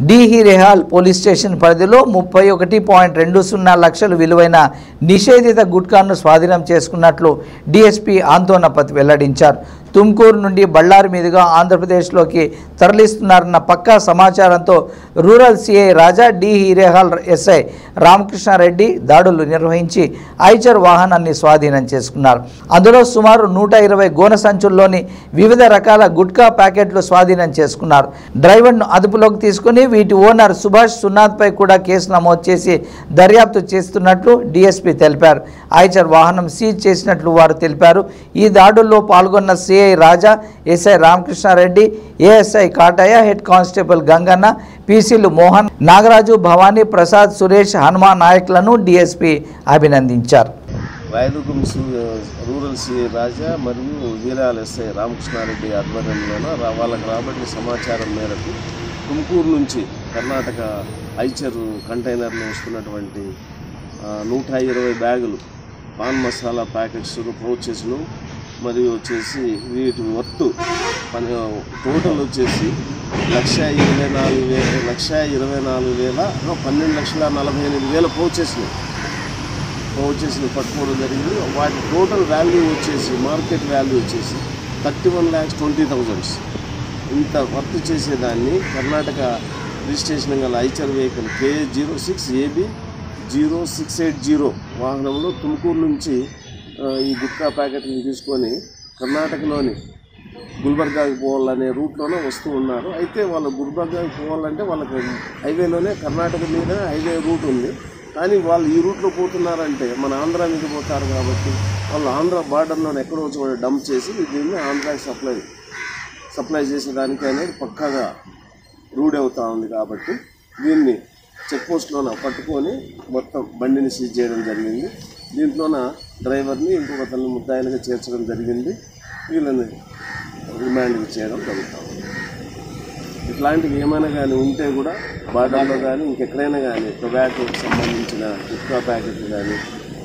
డిహిరెహాల్ police station పరిధిలో ముప్పై ఒకటి పాయింట్ రెండు సున్నా లక్షలు విలువైన నిషేధిత గుట్కాను స్వాధీనం చేసుకున్నట్లు డిఎస్పీ ఆందోళనపతి వెల్లడించారు తుమ్కూరు నుండి బళ్ళారి మీదుగా ఆంధ్రప్రదేశ్లోకి తరలిస్తున్నారన్న పక్కా సమాచారంతో rural CI Raja D Hirehal SI Ramakrishna Reddy దాడులు నిర్వహించి ఐచర్ వాహనాన్ని స్వాధీనం చేసుకున్నారు అందులో సుమారు నూట ఇరవై గోన సంచుల్లోని వివిధ రకాల గుట్కా ప్యాకెట్లు స్వాధీనం చేసుకున్నారు డ్రైవర్ను అదుపులోకి తీసుకుని వీటి ఓనర్ సుభాష్ సునాథ్పై కూడా కేసు నమోదు చేసి దర్యాప్తు చేస్తున్నట్లు డీఎస్పీ తెలిపారు ఐచర్ వాహనం సీజ్ చేసినట్లు వారు తెలిపారు ఈ దాడుల్లో పాల్గొన్న CI Raja SI Ramakrishna Reddy ASI Kataiah head constable Ganganna పీసీలు మోహన్ నాగరాజు భవానీ ప్రసాద్ సురేష్ హనుమాన్ నాయకులను డీఎస్పీ అభినందించారు రాయదుర్గం సి- రూరల్ సిఐ రాజా మరియు వీరాల ఎస్ఐ రామకృష్ణారెడ్డి ఆధ్వర్యంలోన రా- వాళ్ళకి రాబడిన సమాచారం మేరకు తుమ్కూరు నుంచి కర్ణాటక ఐచర్ కంటైనర్లో వస్తున్నటువంటి ఆ, నూట ఇరవై బ్యాగులు పాన్ మసాలా ప్యాకెట్స్ పౌచెస్లు మరియు వచ్చేసి వీటి వర్తు పని టోటల్ వచ్చేసి లక్ష ఇరవై నాలుగు వేల లక్ష ఇరవై నాలుగు వేల పన్నెండు లక్షల నలభై ఎనిమిది వేల పౌచెస్లు వచ్చేసి పట్టుకోవడం జరిగింది వాటి టోటల్ వాల్యూ వచ్చేసి మార్కెట్ వాల్యూ వచ్చేసి thirty one lakhs twenty thousands ఇంత వర్త్ చేసేదాన్ని కర్ణాటక రిజిస్ట్రేషన్ గల Eicher vehicle KA zero six AB zero six eight zero వాహనంలో తుమ్కూరు నుంచి ఆ, ఈ గుట్కా ప్యాకెట్ని తీసుకొని కర్ణాటకలోని గుల్బర్గాకి పోవాలనే రూట్లోనే వస్తూ ఉన్నారు అయితే వాళ్ళు గుల్బర్గాకి పోవాలంటే వాళ్ళకి హైవేలోనే కర్ణాటక మీద హైవే రూట్ ఉంది కానీ వాళ్ళు ఈ రూట్లో పోతున్నారంటే మన ఆంధ్ర మీద పోతారు కాబట్టి వాళ్ళు ఆంధ్ర బార్డర్లోనే ఎక్కడో చోట డంప్ చేసి దీన్ని ఆంధ్రాకి సప్లై సప్లై చేసేదానికి అనేది పక్కాగా రూడ్ అవుతా ఉంది కాబట్టి దీన్ని చెక్ పోస్ట్లోన పట్టుకొని మొత్తం బండిని సీజ్ చేయడం జరిగింది దీంట్లోన డ్రైవర్ని ఇంకొక అతన్ని ముద్దాయిలుగా చేర్చడం జరిగింది వీళ్ళని రిమాండ్కి చేయడం జరుగుతుంది ఇట్లాంటివి ఏమైనా కానీ ఉంటే కూడా బార్డర్లో కానీ ఇంకెక్కడైనా కానీ టొబాకోకి సంబంధించిన గుట్కా ప్యాకెట్లు కానీ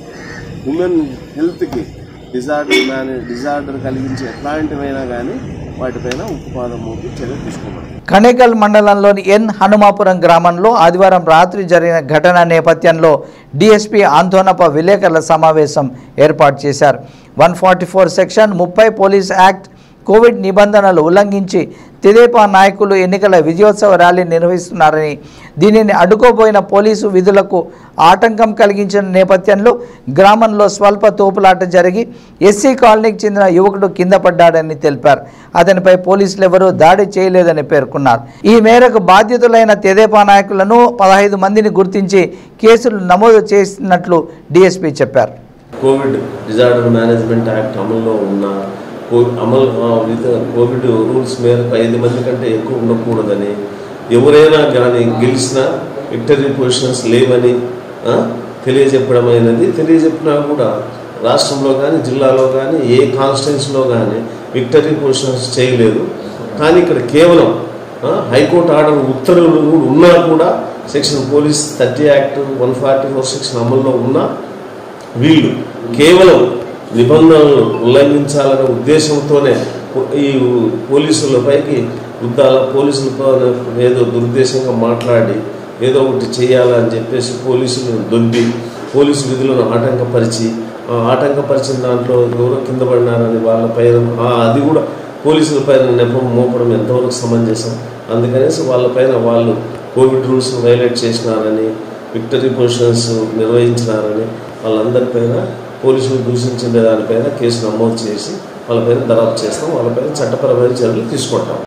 ఉమెన్ హెల్త్కి డిజార్డర్ మేనే డిజార్డర్ కలిగించే ఎట్లాంటివైనా కానీ వాటిపైన ఉక్కుపాదం మోపి చర్య తీసుకోమని కణేకల్ మండలంలోని ఎన్ హనుమాపురం గ్రామంలో ఆదివారం రాత్రి జరిగిన ఘటన నేపథ్యంలో డీఎస్పీ ఆందోళనప విలేకరుల సమావేశం ఏర్పాటు చేశారు వన్ ఫార్టీ ఫోర్ సెక్షన్ ముప్పై పోలీస్ యాక్ట్ కోవిడ్ నిబంధనలు ఉల్లంఘించి తెదేపా నాయకులు ఎన్నికల విజయోత్సవ ర్యాలీ నిర్వహిస్తున్నారని దీనిని అడ్డుకోబోయిన పోలీసు విధులకు ఆటంకం కలిగించిన నేపథ్యంలో గ్రామంలో స్వల్ప తోపులాట జరిగి ఎస్సీ కాలనీకి చెందిన యువకుడు కింద పడ్డాడని తెలిపారు అతనిపై పోలీసులు ఎవరూ దాడి చేయలేదని పేర్కొన్నారు ఈ మేరకు బాధ్యతలైన తెదేపా నాయకులను పదహైదు మందిని గుర్తించి కేసులు నమోదు చేసినట్లు డీఎస్పీ చెప్పారు కోవిడ్ డిజార్డర్ మేనేజ్మెంట్ యాక్ట్ అమల్లో ఉన్న కో- అమలు ఆ, విత్ కోవిడ్ రూల్స్ మేరకు ఐదు మంది కంటే ఎక్కువ ఉండకూడదని ఎవరైనా కానీ గెలిచినా విక్టరీ పొజిషన్స్ లేవని ఆ, తెలియజెప్పడమైనది తెలియజెప్పినా కూడా రాష్ట్రంలో కానీ జిల్లాలో కానీ ఏ కాన్స్టిట్యున్సీలో కానీ విక్టరీ పొజిషన్స్ చేయలేదు కానీ ఇక్కడ కేవలం ఆ, హైకోర్టు ఆర్డర్ ఉత్తర్వులు కూడా ఉన్నా కూడా section police thirty act one forty four section అమల్లో ఉన్నా వీళ్ళు కేవలం నిబంధనలను ఉల్లంఘించాలనే ఉద్దేశంతోనే పో- ఈ పోలీసులపైకి యుద్ధాల పోలీసులతో ఏదో దురుద్దేశంగా మాట్లాడి ఏదో ఒకటి చేయాలని చెప్పేసి పోలీసులను దొబ్బి పోలీసు విధులను ఆటంకపరిచి ఆ ఆటంకపరిచిన దాంట్లో ఎవరో కింద పడినారని వాళ్ళ పైన ఆ అది కూడా పోలీసుల పైన నెపం మోపడం ఎంతవరకు సమంజసం అందుకనేసి వాళ్ళ పైన వాళ్ళు కోవిడ్ రూల్స్ వైలేట్ చేసినారని విక్టరీ పొజిషన్స్ నిర్వహించినారని వాళ్ళందరిపైన పోలీసులు దూషించిన దానిపైన కేసు నమోదు చేసి వాళ్ళపైన దర్యాప్తు చేస్తాం వాళ్ళపైన చట్టపరమైన చర్యలు తీసుకుంటాం